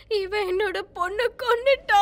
இவன் என்னோட பொண்ணு கொன்னுட்டா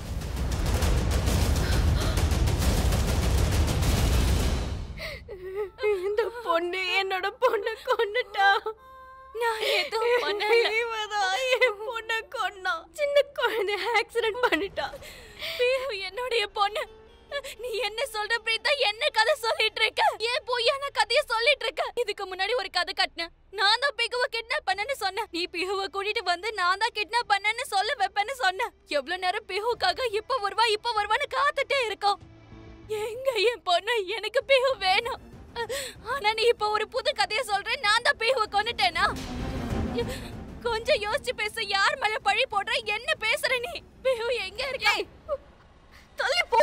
இந்த பொண்ணு என்னோட பொண்ணு கொன்னுட்டா நான் எதுவும் பண்ணல இவதான் என் பொண்ணை கொன்னா சின்ன குழந்தை ஆக்சிடென்ட் பண்ணிட்டா பிஹு என்னுடைய பொண்ணு நீ என்ன சொல்ற பிரீதா என்ன கதை சொல்லிட்டு இருக்க ஏன் பொய்யான கதைய சொல்லிட்டு இருக்க இதுக்கு முன்னாடி ஒரு கதை கட்டினேன் நான் தான் பிகுவ கிட்னாப் பண்ணேன்னு சொன்னேன் நீ பிஹுவ கூட்டிட்டு வந்து நான் தான் கிட்னாப் பண்ணேன்னு சொல்ல வைப்பேன்னு சொன்னேன் எவ்வளவு நேரம் பிஹுக்காக இப்ப வருவா இப்ப வருவான்னு காத்துட்டே இருக்கோம் எங்க என் பொண்ணு எனக்கு பிஹு வேணும் ஆனா நீ இப்ப ஒரு புது கதைய சொல்ற நான் தான் பிஹுவ கொன்னுட்டேனா கொஞ்சம் யோசிச்சு பேச யார் மேல பழி போடுற என்ன பேசுற நீ பிஹு எங்க இருக்க தள்ளி போ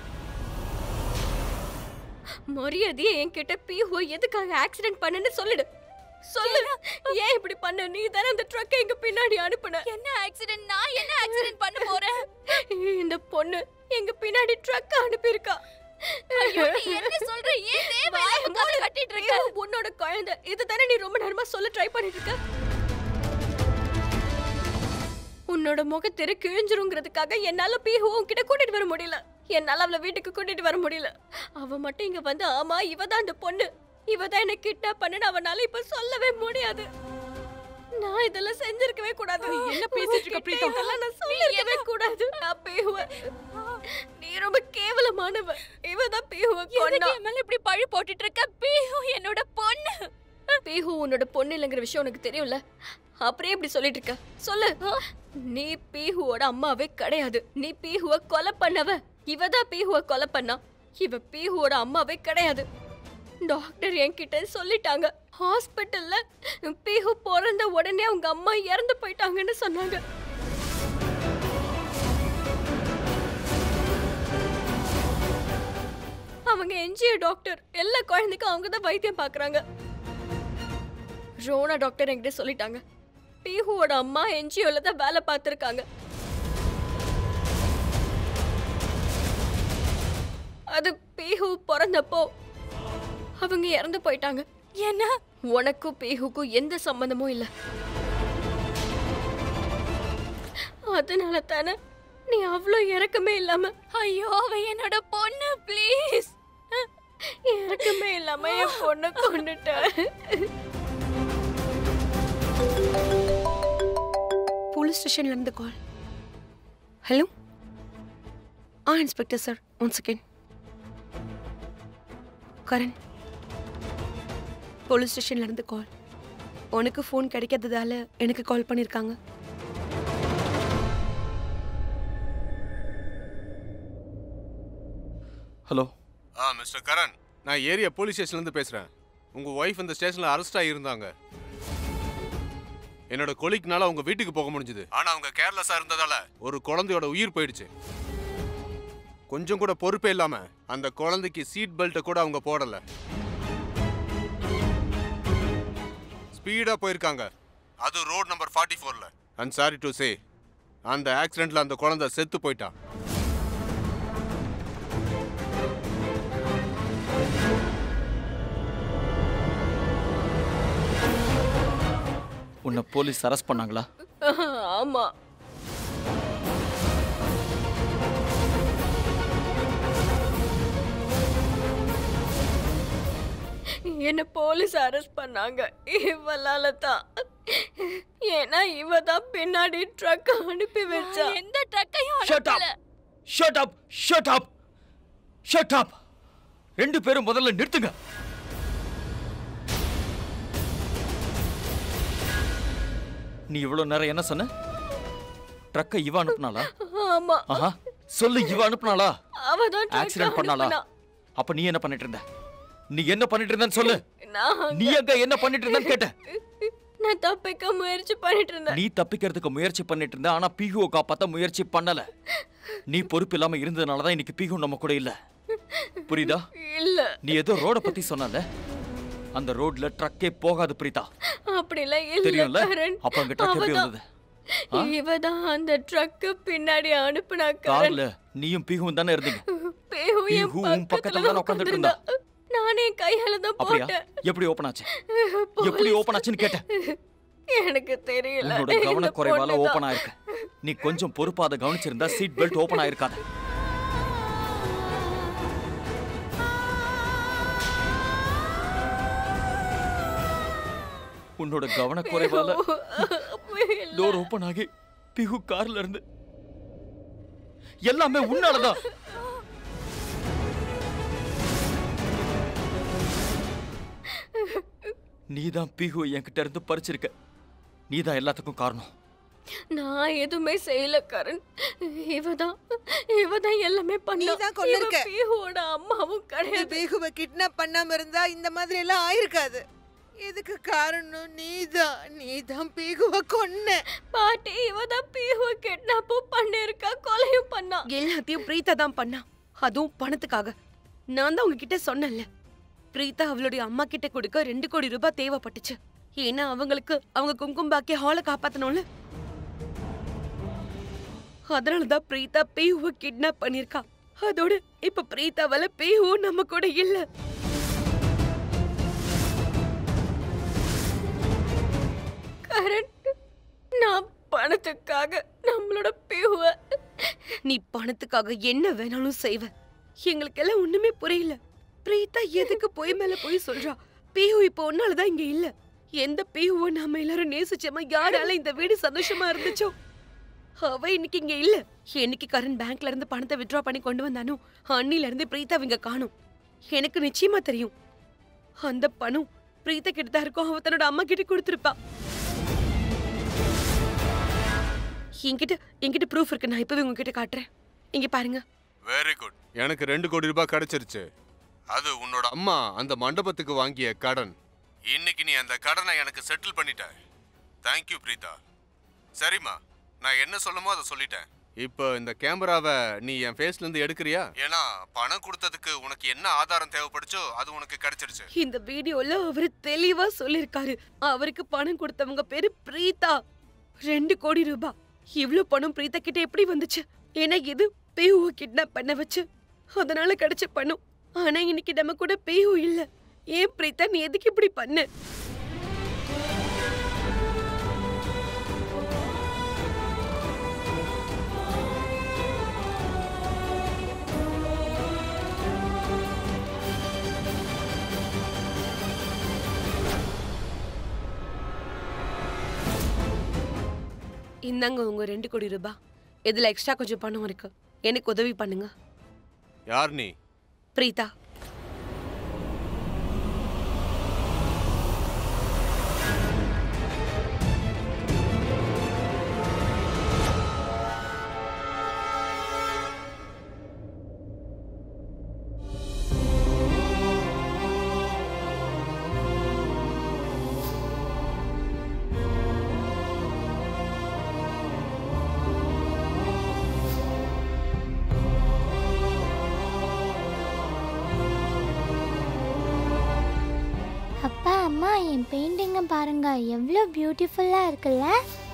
மரியாதையே என்கிட்ட பிஹோ எதுக்காக ஆக்சிடென்ட் பண்ணேன்னு சொல்லிடு சொல்லு ஏன் இப்படி பண்ண நீ தானே அந்த ட்ரக்கை எங்க பின்னாடி அனுப்புன என்ன ஆக்சிடென்ட் நான் என்ன ஆக்சிடென்ட் பண்ண போறேன் இந்த பொண்ணு எங்க பின்னாடி ட்ரக் அனுப்பியிருக்கா ஐயோ, நீ என்ன சொல்ற ஏன் தேவையில்லாம கதை கட்டிட்டு இருக்க இது உன்னோட குழந்தை இதுதானே நீ ரொம்ப நேரமா சொல்ல ட்ரை பண்ணிட்டு இருக்க உன்னோட முகத்திரு கிழிஞ்சிருங்கிறதுக்காக என்னால பீஹு உன்கிட்ட கூட்டிட்டு வர முடியல என்னால அவளை வீட்டுக்கு கூட்டிட்டு வர முடியல அவ மட்டும் இங்க வந்து ஆமா இவ தான் அந்த பொண்ணு இவ தான் என்ன கிட்னாப் பண்ணுன்னு அவனால இப்ப சொல்லவே முடியாது நான் இதெல்லாம் செஞ்சிருக்கவே கூடாது என்ன பேசிட்டு இருக்க, உன்கிட்ட பிரீதா? இதெல்லாம் நான் சொல்லிருக்கவே கூடாது நான் பேஹுவ நீ ரொம்ப கேவலமானவ இவ தான் பேஹுவ எதுக்கு கொண்டா என் மேல இப்படி பழி போட்டுட்டு இருக்க பிஹு என்னோட பொண்ணு பேஹு உன்னோட பொண்ணு இல்லைங்கிற விஷயம் உனக்கு தெரியும்ல அப்படியே இப்படி சொல்லிட்டு இருக்க சொல்லு நீ பீஹுவோட அம்மாவே கிடையாது நீ பீஹுவ கொலை பண்ணவ இவ தான் பீஹுவ கொலை பண்ணா இவ பீஹுவோட அம்மாவே கிடையாது டாக்டர் என்கிட்ட சொல்லிட்டாங்க ஹாஸ்பிட்டல்ல பீஹு பிறந்த உடனே அவங்க அம்மா இறந்து போயிட்டாங்கன்னு சொன்னாங்க அவங்க என்ஜிஓ டாக்டர் எல்லா குழந்தைக்கும் அவங்க தான் வைத்தியம் பார்க்கறாங்க ரோனா டாக்டர் என்கிட்ட சொல்லிட்டாங்க பீஹுவோட அம்மா என்ஜிஓல தான் வேலை பார்த்துருக்காங்க அது பீஹு பிறந்தப்போ அவங்க இறந்து போயிட்டாங்க என்ன உனக்கும் பீஹுக்கும் எந்த சம்பந்தமும் இல்ல அதனால தானே நீ அவ்வளோ இறக்கமே இல்லாம ஐயோ அவ என்னோட பொண்ணு ப்ளீஸ் இறக்கமே இல்லாம என் பொண்ணை கொண்டுட்ட போலீஸ் ஸ்டேஷன்ல இருந்து கால் ஹலோ ஆ inspector sir one second Karan police ஸ்டேஷன்ல இருந்து கால் உனக்கு ஃபோன் கிடைக்காததால எனக்கு கால் பண்ணியிருக்காங்க ஹலோ ஆ மிஸ்டர் கரண் நான் ஏரியா போலீஸ் ஸ்டேஷன்லேருந்து பேசுகிறேன் உங்கள் ஒய்ஃப் இந்த ஸ்டேஷனில் அரெஸ்ட் ஆகியிருந்தாங்க என்னோட கொலிக்னால அவங்க வீட்டுக்கு போக முடிஞ்சுது ஆனால் அவங்க கேர்லெஸ்ஸாக இருந்ததால ஒரு குழந்தையோட உயிர் போயிடுச்சு கொஞ்சம் கூட பொறுப்பே இல்லாமல் அந்த குழந்தைக்கு சீட் பெல்ட்டை கூட அவங்க போடலை ஸ்பீடாக போயிருக்காங்க அது ரோட் நம்பர் ஃபார்ட்டி ஃபோரில் அண்ட் சாரி டு சே அந்த ஆக்சிடெண்ட்டில் அந்த குழந்தை செத்து போயிட்டான் உன்னை போலீஸ் அரெஸ்ட் பண்ணாங்களா ஆமா என்ன போலீஸ் அரெஸ்ட் பண்ணாங்க இவளால தான் ஏன்னா இவ தான் பின்னாடி ட்ரக் அனுப்பி வச்சா எந்த ட்ரக்கையும் ஷட் அப் அனுப்பல shut up shut up shut up ரெண்டு பேரும் முதல்ல நிறுத்துங்க நீ இவ்வளவு நேரம் என்ன சொன்ன ட்ரக்கை இவ அனுப்புனாளா ஆமா ஆஹா சொல்லு இவ அனுப்புனாளா அவ தான் ஆக்சிடென்ட் பண்ணாளா அப்ப நீ என்ன பண்ணிட்டு இருந்த நீ என்ன பண்ணிட்டு இருந்தன்னு சொல்லு நான் நீ அங்க என்ன பண்ணிட்டு இருந்தன்னு கேட்டேன் நான் தப்பிக்க முயற்சி பண்ணிட்டு இருந்தேன் நீ தப்பிக்கிறதுக்கு முயற்சி பண்ணிட்டு இருந்த ஆனா பிஹுவை காப்பாத்த முயற்சி பண்ணல நீ பொறுப்பு இல்லாம இருந்ததுனால தான் இன்னைக்கு பிஹு நம்ம கூட இல்ல புரியுதா இல்ல நீ ஏதோ ரோட பத்தி சொன்னல அந்த ரோட்ல ட்ரக்கே போகாது பிரீதா அப்படிலாம் இல்ல தெரியும்ல கரண் அப்ப அங்க ட்ரக் எப்படி அவதான். வந்தது இவதான் அந்த ட்ரக்கு பின்னாடி அனுப்புனா கரண் கார்ல நீயும் பிஹுவும் தானே இருந்தீங்க பேஹு என் பிஹு உன் பக்கத்துல தான் உட்கார்ந்துட்டு இருந்தா நானே கையால தான் அப்படியா போட்டேன் எப்படி ஓபன் ஆச்சு எப்படி ஓபன் ஆச்சுன்னு கேட்டேன் எனக்கு தெரியல உன்னோட இந்த கவனக்குறைவால பொண்ணுதான். ஓபன் ஆயிருக்கு நீ கொஞ்சம் பொறுப்பா அதை கவனிச்சிருந்தா சீட் பெல்ட் ஓபன் ஆயிருக்காது உன்னோட கவனக்குறைவால டோர் ஓபன் ஆகி பிகு கார்ல இருந்து எல்லாமே உன்னாலதான் நீதான் பிகு என்கிட்ட இருந்து பறிச்சிருக்க நீதான் எல்லாத்துக்கும் காரணம் நான் எதுவுமே செய்யல கரண் இவதான் இவதான் எல்லாமே பண்ணா நீதான் கொன்னிருக்க. இவ பீஹுவோட அம்மாவும் இந்த கிடையாது பேகுவை கிட்னாப் பண்ணாம இருந்தா இந்த மாதிரி எல்லாம் ஆயிருக்காது இதுக்கு காரணம் நீதான் நீதான் பேகுவை கொன்ன பாட்டி இவதான் பீஹுவ கிட்னாப்பும் பண்ணிருக்கா கொலையும் பண்ணா எல்லாத்தையும் பிரீதா தான் பண்ணா அதுவும் பணத்துக்காக நான் தான் உங்ககிட்ட சொன்னேன்ல பிரீதா அவளுடைய அம்மா கிட்ட கொடுக்க ரெண்டு கோடி ரூபாய் தேவைப்பட்டுச்சு ஏன்னா அவங்களுக்கு அவங்க குங்கும பாக்கிய ஹாலை காப்பாத்தணும்ல அதனாலதான் பிரீதா பேஹுவை கிட்னாப் பண்ணிருக்கா அதோட இப்ப பிரீதாவால பேஹு நம்ம கூட இல்ல கரண் நான் பணத்துக்காக நம்மளோட பீஹுவ நீ பணத்துக்காக என்ன வேணாலும் செய்வ எங்களுக்கெல்லாம் ஒண்ணுமே புரியல பிரீதா எதுக்கு போய் மேல போய் சொல்றா பேஹு இப்போ ஒன்னாலதான் இங்க இல்ல எந்த பேஹுவோ நாம எல்லாரும் நேசிச்சோமோ யாரால இந்த வீடு சந்தோஷமா இருந்துச்சோ அவ இன்னைக்கு இங்க இல்ல என்னைக்கு கரண் பேங்க்ல இருந்து பணத்தை வித்ட்ரா பண்ணி கொண்டு வந்தானோ அன்னில இருந்து பிரீதா இங்க காணும் எனக்கு நிச்சயமா தெரியும் அந்த பணம் பிரீதா கிட்ட தான் இருக்கும் அவ தன்னோட அம்மா கிட்ட கொடுத்திருப்பா என்கிட்ட என்கிட்ட ப்ரூஃப் இருக்கு நான் இப்பவே உங்ககிட்ட காட்டுறேன் இங்க பாருங்க வெரி குட் எனக்கு ரெண்டு கோடி ரூபாய் கிடைச்சிருச்சு அது உன்னோட அம்மா அந்த மண்டபத்துக்கு வாங்கிய கடன் இன்னைக்கு நீ அந்த கடனை எனக்கு செட்டில் பண்ணிட்ட தேங்க்யூ பிரீதா சரிம்மா நான் என்ன சொல்லுமோ அதை சொல்லிட்டேன் இப்போ இந்த கேமராவை நீ என் ஃபேஸ்ல இருந்து எடுக்கிறியா ஏன்னா பணம் கொடுத்ததுக்கு உனக்கு என்ன ஆதாரம் தேவைப்படுச்சோ அது உனக்கு கிடைச்சிருச்சு இந்த வீடியோல அவரு தெளிவா சொல்லிருக்காரு அவருக்கு பணம் கொடுத்தவங்க பேரு பிரீதா ரெண்டு கோடி ரூபாய் இவ்ளோ பணம் பிரீதா கிட்ட எப்படி வந்துச்சு ஏன்னா இது பேஹுவை கிட்னாப் பண்ண வச்சு அதனால கிடைச்ச பணம் ஆனா இன்னைக்கு நம்ம கூட பேஹு இல்ல ஏன் பிரீதா நீ எதுக்கு இப்படி பண்ண இந்தாங்க உங்க ரெண்டு கோடி ரூபாய் இதுல எக்ஸ்ட்ரா கொஞ்சம் பணம் இருக்கு எனக்கு உதவி பண்ணுங்க யார் நீ பிரீதா அப்பா அம்மா என் பெயிண்டிங்கை பாருங்க எவ்வளோ பியூட்டிஃபுல்லாக இருக்குல்ல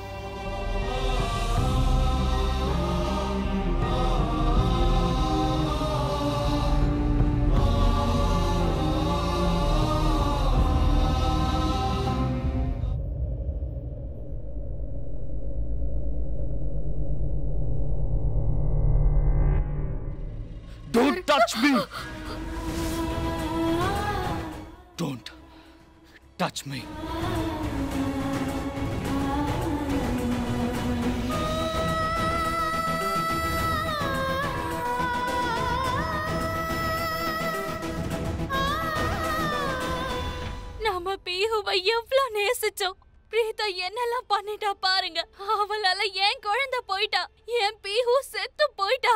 Don't touch me! Don't touch me. நாம பீஹுவை எவ்ளோ நேசிச்சோம் பிரீதா என்னெல்லாம் பண்ணிட்டா பாருங்க அவளால என் குழந்தை போயிட்டா என் பீஹு செத்து போயிட்டா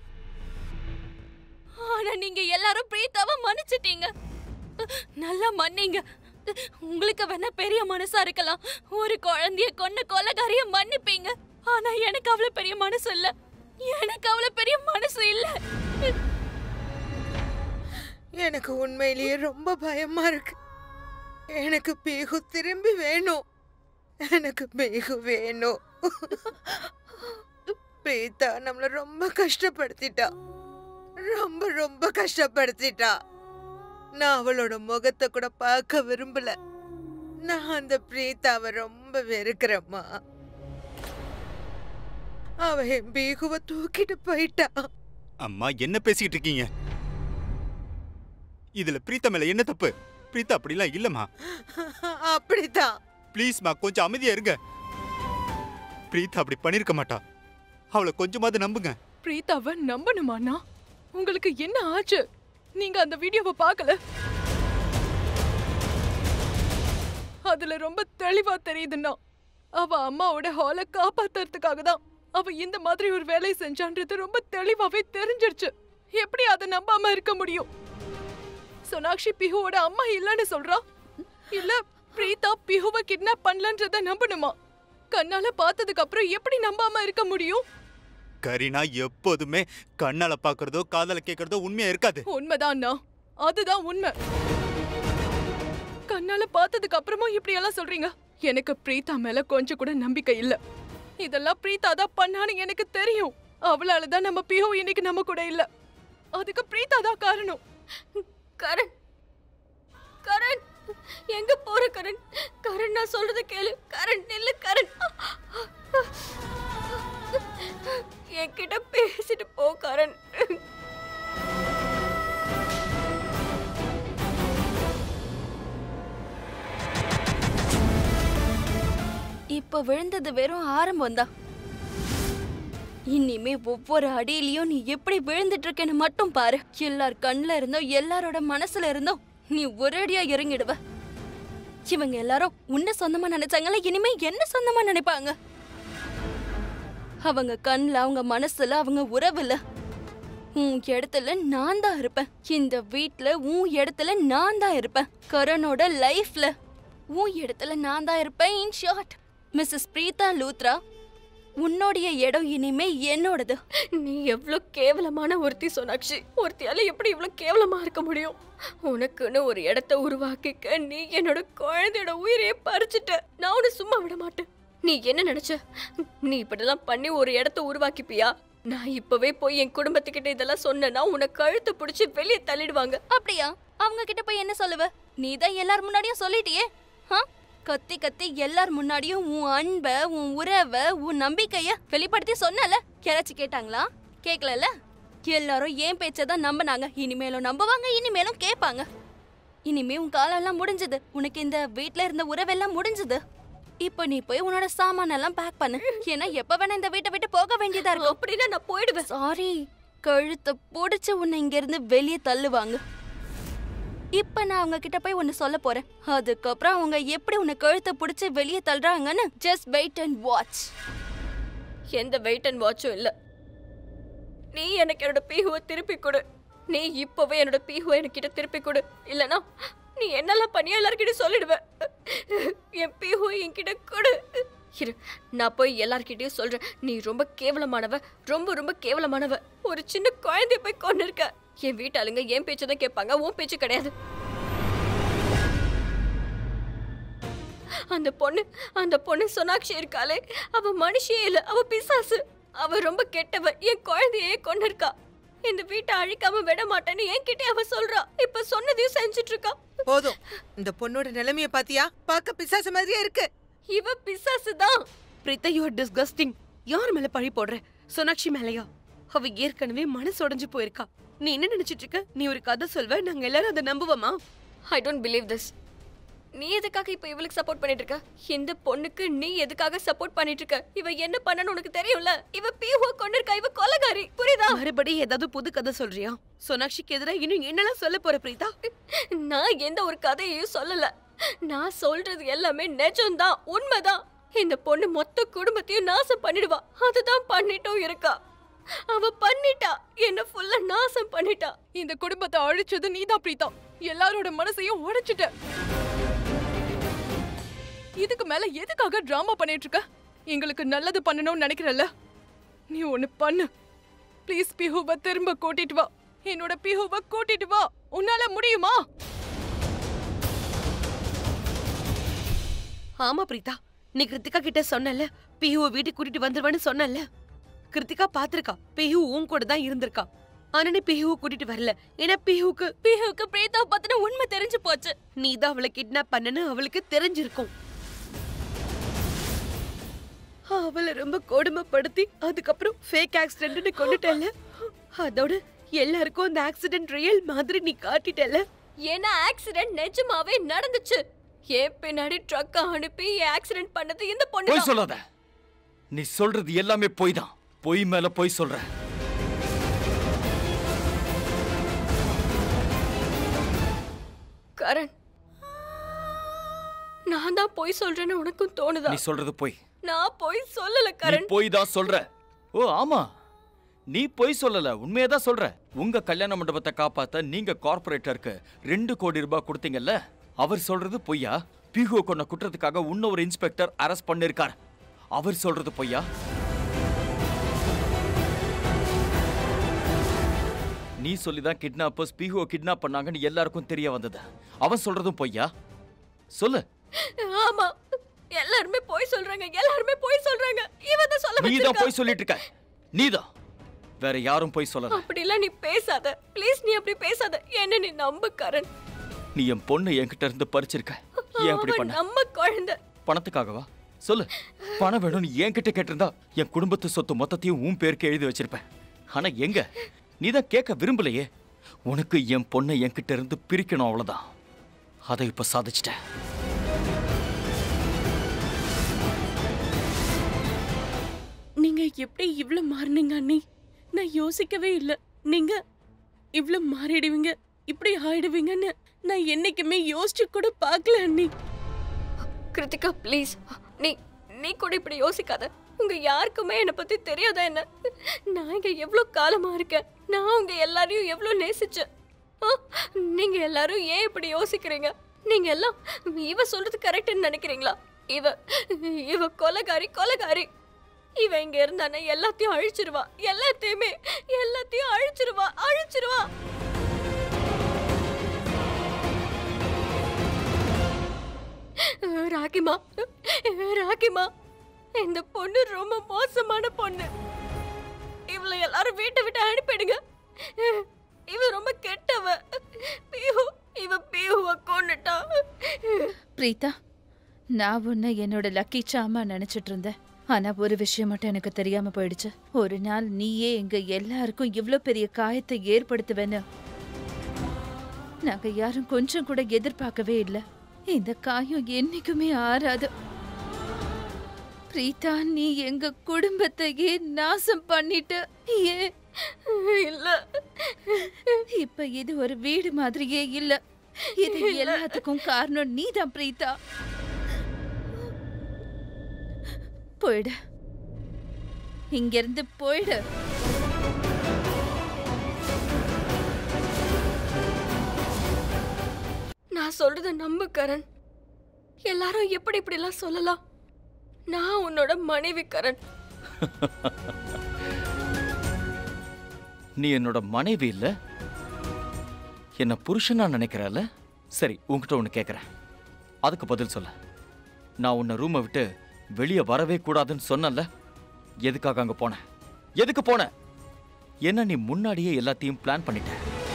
ஆனா நீங்க எல்லாரும் பிரீதாவை மன்னிச்சிட்டீங்க நல்லா மன்னிங்க உங்களுக்கு வேணா பெரிய மனசா இருக்கலாம் ஒரு குழந்தைய கொன்ன கொலகாரிய மன்னிப்பீங்க ஆனா எனக்கு அவ்வளவு பெரிய மனசு இல்ல எனக்கு அவ்வளவு பெரிய மனசு இல்ல எனக்கு உண்மையிலேயே ரொம்ப பயமா இருக்கு எனக்கு பேகு திரும்பி வேணும் எனக்கு பேகு வேணும் பிரீதா நம்மள ரொம்ப கஷ்டப்படுத்திட்டா ரொம்ப ரொம்ப கஷ்டப்படுத்திட்டா நான் அவளோட முகத்தை கூட பார்க்க விரும்பல நான் அந்த பிரீதாவை ரொம்ப வெறுக்கிறேம்மா அவ என் பீகுவை தூக்கிட்டு போயிட்டா அம்மா என்ன பேசிக்கிட்டு இருக்கீங்க இதுல பிரீத்தா மேல என்ன தப்பு பிரீத்தா அப்படிலாம் இல்லம்மா அப்படித்தான் ப்ளீஸ்மா கொஞ்சம் அமைதியா இருங்க பிரீத்தா அப்படி பண்ணிருக்க மாட்டா அவளை கொஞ்சமாவது நம்புங்க பிரீத்தாவை நம்பணுமாண்ணா உங்களுக்கு என்ன ஆச்சு நீங்க அந்த வீடியோவை பார்க்கல அதுல ரொம்ப தெளிவா தெரியுதுன்னா அவ அம்மாவோட ஹாலை காப்பாத்துறதுக்காக தான் அவ இந்த மாதிரி ஒரு வேலையை செஞ்சான்றது ரொம்ப தெளிவாவே தெரிஞ்சிருச்சு எப்படி அதை நம்பாம இருக்க முடியும் சோனாக்ஷி பிஹுவோட அம்மா இல்லைன்னு சொல்றா இல்ல பிரீதா பிஹுவை கிட்னாப் பண்ணலன்றத நம்பணுமா கண்ணால பார்த்ததுக்கு அப்புறம் எப்படி நம்பாம இருக்க முடியும் கரீனா எப்போதுமே கண்ணால பாக்குறதோ காதல கேக்குறதோ உண்மையா இருக்காது உண்மைதான்னா அதுதான் உண்மை கண்ணால பார்த்ததுக்கு அப்புறமும் இப்படி எல்லாம் சொல்றீங்க எனக்கு பிரீதா மேல கொஞ்சம் கூட நம்பிக்கை இல்ல இதெல்லாம் பிரீதா தான் பண்ணான்னு எனக்கு தெரியும் அவளால தான் நம்ம பிஹு இன்னைக்கு நம்ம கூட இல்ல அதுக்கு பிரீதா தான் காரணம் கரண் கரண் எங்க போற கரண் கரண் நான் சொல்றத கேளு கரண் நில்லு கரண் என்கிட்ட பேசிட்டு போ கரண் இப்ப விழுந்தது வெறும் ஆரம்பம் தான் இனிமே ஒவ்வொரு அடியிலயும் நீ எப்படி விழுந்துட்டு இருக்கேன்னு மட்டும் பாரு எல்லார் கண்ணுல இருந்தோ எல்லாரோட மனசுல இருந்தோ நீ ஒரேடியா இறங்கிடுவ இவங்க எல்லாரும் உன்னை சொந்தமா நினைச்சாங்களா இனிமே என்ன சொந்தமா நினைப்பாங்க அவங்க கண்ணுல அவங்க மனசுல அவங்க உறவுல உன் இடத்துல நான் தான் இருப்பேன் இந்த வீட்ல உன் இடத்துல நான் தான் இருப்பேன் கரணோட லைஃப்ல உன் இடத்துல நான் தான் இருப்பேன் in short Mrs Preetha Luthra உன்னோடைய இடம் இனிமே என்னோடது நீ எவ்வளவு கேவலமான ஒருத்தி சோனாக்ஷி ஒருத்தியால எப்படி இவ்வளவு கேவலமா இருக்க முடியும் உனக்குன்னு ஒரு இடத்த உருவாக்கிக்க நீ என்னோட குழந்தையோட உயிரையே பறிச்சுட்ட நான் உன்னை சும்மா விட மாட்டேன் நீ என்ன நினைச்ச நீ இப்படிலாம் பண்ணி ஒரு இடத்த உருவாக்கிப்பியா நான் இப்பவே போய் என் குடும்பத்துக்கிட்ட இதெல்லாம் சொன்னேன்னா உன்னை கழுத்தை பிடிச்சி வெளியே தள்ளிடுவாங்க அப்படியா அவங்க கிட்ட போய் என்ன சொல்லுவ நீ தான் எல்லார் முன்னாடியும் சொல்லிட்டியே ஆ? கத்தி கத்தி எல்லார் முன்னாடியும் உன் அன்ப உன் உறவ உன் நம்பிக்கைய வெளிப்படுத்தி சொன்னல யாராச்சும் கேட்டாங்களா கேட்கலல எல்லாரும் ஏன் பேச்சை தான் நம்பினாங்க இனிமேலும் நம்புவாங்க இனிமேலும் கேட்பாங்க இனிமே உன் காலம் எல்லாம் முடிஞ்சது உனக்கு இந்த வீட்ல இருந்த உறவெல்லாம் முடிஞ்சது இப்போ நீ போய் உன்னோட சாமானெல்லாம் பேக் பண்ணு ஏன்னா எப்ப வேணா இந்த வீட்டை விட்டு போக வேண்டியதா இருக்கும் அப்படின்னா நான் போயிடுவேன் சாரி கழுத்தை புடிச்சு உன்னை இங்க இருந்து வெளியே தள்ளுவாங்க இப்ப நான் அவங்க கிட்ட போய் ஒன்னு சொல்ல போறேன் அதுக்கப்புறம் அவங்க எப்படி உன்னை கழுத்தை புடிச்சு வெளியே தள்ளுறாங்கன்னு ஜஸ்ட் வெயிட் அண்ட் வாட்ச் எந்த வெயிட் அண்ட் வாட்சும் இல்ல நீ எனக்கு என்னோட பீஹுவை திருப்பி கொடு நீ இப்பவே என்னோட பீஹுவை என்கிட்ட திருப்பி கொடு இல்லனா நீ என்னெல்லாம் பண்ணியா எல்லார்கிட்டயும் சொல்லிடுவேன் என் பீஹுவை என்கிட்ட கொடு இரு நான் போய் எல்லார்கிட்டயும் சொல்றேன் நீ ரொம்ப கேவலமானவ ரொம்ப ரொம்ப கேவலமானவ ஒரு சின்ன குழந்தைய போய் கொண்டு இருக்க என் வீட்டாளுங்க என் பேச்சு தான் கேட்பாங்க உன் பேச்சு கிடையாது அந்த பொண்ணு அந்த பொண்ணு சோனாக்ஷி இருக்காளே அவ மனுஷியே இல்ல அவ பிசாசு அவ ரொம்ப கெட்டவ என் குழந்தையே கொண்டு இருக்கா இந்த வீட்டை அழிக்காம விட மாட்டேன்னு என்கிட்ட அவ சொல்றா இப்ப சொன்னதையும் செஞ்சுட்டு இருக்கா போதும் இந்த பொண்ணோட நிலைமைய பாத்தியா பார்க்க பிசாசு மாதிரியே இருக்கு இவ பிசாசு தான் பிரீத்தா யூ ஆர் டிஸ்கஸ்டிங் யார் மேல பழி போடுற சோனாக்ஷி மேலயா அவ ஏற்கனவே மனசு உடைஞ்சு போயிருக்கா நீ என்ன நினைச்சிட்டு இருக்க நீ ஒரு கதை சொல்வ நாங்க எல்லாரும் அதை நம்புவோமா ஐ டோன்ட் பிலீவ் திஸ் நீ எதுக்காக இப்ப இவளுக்கு சப்போர்ட் பண்ணிட்டு இருக்க இந்த பொண்ணுக்கு நீ எதுக்காக சப்போர்ட் பண்ணிட்டு இருக்க இவ என்ன பண்ணனு உனக்கு தெரியும்ல இவ பீஹுவ கொண்டு இருக்கா இவ கொலகாரி புரியுதா மறுபடியும் ஏதாவது புது கதை சொல்றியா சோனாக்ஷிக்கு எதிராக இன்னும் என்னெல்லாம் சொல்ல போற பிரீதா நான் எந்த ஒரு கதையையும் சொல்லல நான் சொல்றது எல்லாமே நிஜம்தான் உண்மைதான் இந்த பொண்ணு மொத்த குடும்பத்தையும் நாசம் பண்ணிடுவா அதுதான் பண்ணிட்டும் இருக்கா அவ பண்ணிட்டா என்ன ஃபுல்லா நாசம் பண்ணிட்டா இந்த குடும்பத்தை அழிச்சது நீதான் பிரீதா எல்லாரோட மனசையும் உடைச்சிட்ட இதுக்கு மேல எதுக்காக டிராமா பண்ணிட்டு இருக்க எங்களுக்கு நல்லது பண்ணணும்னு நினைக்கிறல்ல நீ ஒண்ணு பண்ணு ப்ளீஸ் பிஹுவை திரும்ப கூட்டிட்டு வா என்னோட பிஹுவை கூட்டிட்டு வா உன்னால முடியுமா ஆமா பிரீதா நீ கிருத்திகா கிட்ட சொன்னல பிஹுவை வீட்டுக்கு கூட்டிட்டு வந்துருவேன்னு சொன்னல கிருத்திகா பாத்திருக்கா பிஹு உன் கூட தான் இருந்திருக்கா ஆனா நீ பிஹுவை கூட்டிட்டு வரல ஏன்னா பிஹுக்கு பிஹுக்கு பிரீதா பத்தின உண்மை தெரிஞ்சு போச்சு நீ தான் அவளை கிட்னாப் பண்ணனு அவளுக்கு தெரிஞ்சிருக்கும் அவளை ரொம்ப கொடுமைப்படுத்தி அதுக்கப்புறம் ஃபேக் ஆக்சிடென்ட்னு கொண்டுட்டல அதோட எல்லாருக்கும் அந்த ஆக்சிடென்ட் ரியல் மாதிரி நீ காட்டிட்டல ஏன்னா ஆக்சிடென்ட் நிஜமாவே நடந்துச்சு ஏன் பின்னாடி ட்ரக்க அனுப்பி ஆக்சிடென்ட் பண்ணது இந்த பொண்ணு பொய் சொல்லாத நீ சொல்றது எல்லாமே பொய் தான் பொய் மேல பொய் சொல்ற கரண் நான் தான் பொய் சொல்றேன்னு உனக்கும் தோணுதா நீ சொல்றது பொய் நான் பொய் சொல்லல நீ கரண் பொய் தான் சொல்ற ஓ ஆமா நீ பொய் சொல்லல உண்மையை தான் சொல்ற உங்க கல்யாண மண்டபத்தை காப்பாத்த நீங்க கார்ப்பரேட்டருக்கு ரெண்டு கோடி ரூபாய் கொடுத்தீங்கல்ல அவர் சொல்றது பொய்யா பிஹு கொண்ட குற்றத்துக்காக இன்னொரு இன்ஸ்பெக்டர் அரெஸ்ட் பண்ணிருக்கார் அவர் சொல்றது பொய்யா நீ சொல்லிதான் கிட்னாப்பர்ஸ் பிஹுவை கிட்னாப் பண்ணாங்கன்னு எல்லாருக்கும் தெரிய வந்தது அவன் சொல்றதும் பொய்யா சொல்லு ஆமா எல்லாருமே பொய் சொல்றாங்க எல்லாருமே பொய் சொல்றாங்க இவன் தான் சொல்ல நீ தான் வச்சிருக்கா. பொய் சொல்லிட்டு இருக்க நீதான் வேற யாரும் பொய் சொல்லல அப்படிலாம் நீ பேசாத ப்ளீஸ் நீ அப்படி பேசாத என்ன நீ நம்பு கரண் நீ என் பொண்ணை என்கிட்ட இருந்து பறிச்சிருக்க ஏன் அப்படி அவன் பண்ண நம்ம குழந்தை பணத்துக்காகவா சொல்லு பணம் வேணும்னு என்கிட்ட கேட்டிருந்தா என் குடும்பத்து சொத்து மொத்தத்தையும் உன் பேருக்கு எழுதி வச்சிருப்பேன் ஆனா எங்க நீ தான் கேட்க விரும்பலையே உனக்கு என் பொண்ணை என்கிட்ட இருந்து பிரிக்கணும் அவ்வளவுதான் அதை இப்ப சாதிச்சிட்டேன் நீங்க எப்படி இவ்ளோ மாறினீங்க அண்ணி நான் யோசிக்கவே இல்ல நீங்க இவ்ளோ மாறிடுவீங்க இப்படி ஆயிடுவீங்கன்னு நான் என்னைக்குமே யோசிச்சு கூட பார்க்கல அண்ணி கிருத்திகா ப்ளீஸ் நீ நீ கூட இப்படி யோசிக்காத உங்க யாருக்குமே என்னை பத்தி தெரியாதா என்ன நான் இங்க எவ்வளவு காலமா இருக்கேன் நான் உங்க எல்லாரையும் எவ்வளவு நேசிச்சேன் ஆ, நீங்க எல்லாரும் ஏன் இப்படி யோசிக்கிறீங்க நீங்க எல்லாம் இவ சொல்றது கரெக்ட்னு நினைக்கிறீங்களா இவ இவ கொலைகாரி கொலைகாரி இவ இங்க இருந்தானே எல்லாத்தையும் அழிச்சிருவா எல்லாத்தையுமே எல்லாத்தையும் அழிச்சிருவா அழிச்சிருவா ராகிமா ராகிமா இந்த பொண்ணு ரொம்ப மோசமான பொண்ணு இவளை எல்லாரும் வீட்டை விட்டு அனுப்பிடுங்க இவ ரொம்ப கெட்டவ பியூ இவ பியூவ கொன்னுட்டா பிரீதா நான் உன்னை என்னோட லக்கி சாமா நினைச்சிட்டு இருந்தேன் ஆனா ஒரு விஷயம் மட்டும் எனக்கு தெரியாம போயிடுச்சு ஒரு நாள் நீயே எங்க எல்லாருக்கும் இவ்ளோ பெரிய காயத்தை ஏற்படுத்துவேன்னு நாங்க யாரும் கொஞ்சம் கூட எதிர்பார்க்கவே இல்ல இந்த காயம் என்னைக்குமே ஆறாது பிரீதா நீ எங்க குடும்பத்தையே நாசம் பண்ணிட்டு ஏன் இல்ல இப்ப இது ஒரு வீடு மாதிரியே இல்ல இது எல்லாத்துக்கும் காரணம் நீதான் பிரீதா போயிடு இங்கிருந்து போயிடு நான் சொல்றத நம்பு கரண் எல்லாரும் எப்படி இப்படிலாம் சொல்லலாம் நான் உன்னோட மனைவி கரண் நீ என்னோட மனைவி இல்ல என்ன புருஷனா நினைக்கிறல்ல சரி உன்கிட்ட ஒன்று கேட்குறேன் அதுக்கு பதில் சொல்ல நான் உன்னை ரூமை விட்டு வெளியே வரவே கூடாதுன்னு சொன்னல எதுக்காக அங்க போனேன் எதுக்கு போன என்ன நீ முன்னாடியே எல்லாத்தையும் பிளான் பண்ணிட்ட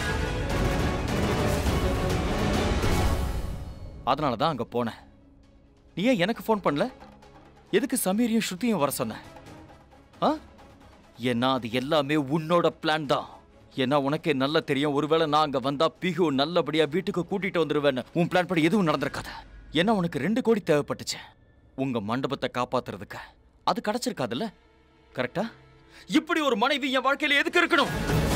அதனால தான் அங்க போனேன் நீ ஏன் எனக்கு ஃபோன் பண்ணல எதுக்கு சமீரையும் ஸ்ருதியும் வர சொன்ன ஆ ஏன்னா அது எல்லாமே உன்னோட பிளான் தான் ஏன்னா உனக்கே நல்லா தெரியும் ஒருவேளை நான் அங்க வந்தா பிகு நல்லபடியா வீட்டுக்கு கூட்டிட்டு வந்துருவேன்னு உன் பிளான் படி எதுவும் நடந்திருக்காது ஏன்னா உனக்கு ரெண்டு கோடி தேவைப்பட்டுச்சு உங்க மண்டபத்தை காப்பாத்துறதுக்கு அது கிடைச்சிருக்காதுல்ல கரெக்டா இப்படி ஒரு மனைவி என் வாழ்க்கையில எதுக்கு இருக்கணும்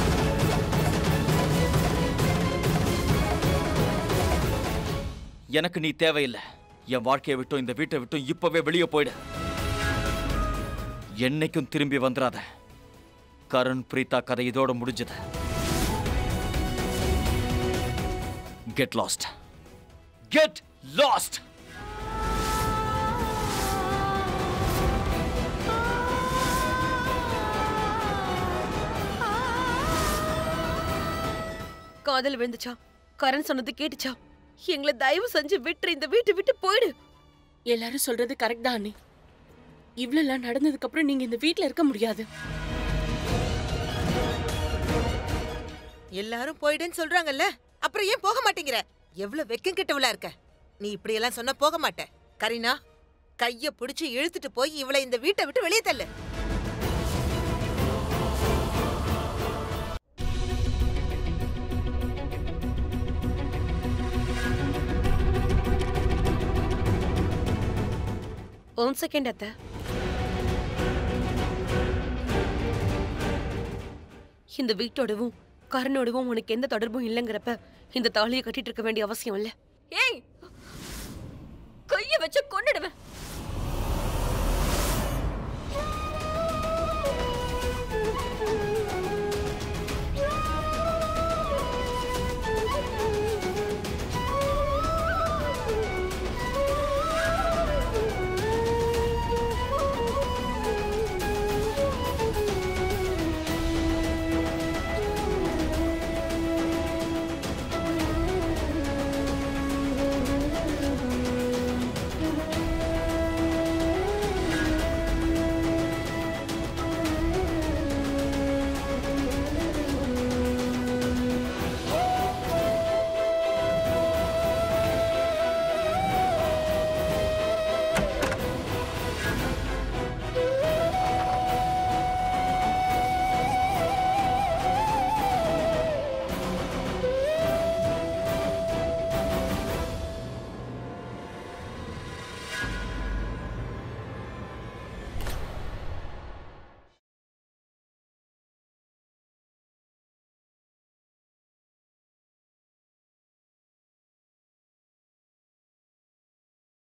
எனக்கு நீ தேவையில்லை என் வாழ்க்கையை விட்டும் இந்த வீட்டை விட்டும் இப்பவே வெளியே போயிடு என்னைக்கும் திரும்பி வந்துடாத கரண் பிரீதா கதை இதோட முடிஞ்சது கெட் லாஸ்ட் கெட் லாஸ்ட் காதல் விழுந்துச்சா கரண் சொன்னது கேட்டுச்சா எங்களை தயவு செஞ்சு விட்டுரு இந்த வீட்டை விட்டு போயிடு எல்லாரும் சொல்றது கரெக்ட் தான் அண்ணி இவ்வளவு நடந்ததுக்கு அப்புறம் நீங்க இந்த வீட்ல இருக்க முடியாது எல்லாரும் போயிடுன்னு சொல்றாங்கல்ல அப்புறம் ஏன் போக மாட்டேங்கிற எவ்வளவு வெக்கம் கெட்டவளா இருக்க நீ இப்படி எல்லாம் சொன்னா போக மாட்ட கரீனா கைய பிடிச்சு இழுத்துட்டு போய் இவளை இந்த வீட்டை விட்டு வெளியே தள்ளு ஒன் செகண்ட் அத்தை இந்த வீட்டோடவும் கரனோடவும் உனக்கு எந்த தொடர்பும் இல்லைங்கிறப்ப இந்த தாலியை கட்டிட்டு இருக்க வேண்டிய அவசியம் இல்ல ஏய் கைய வச்சு கொன்னுடுவேன்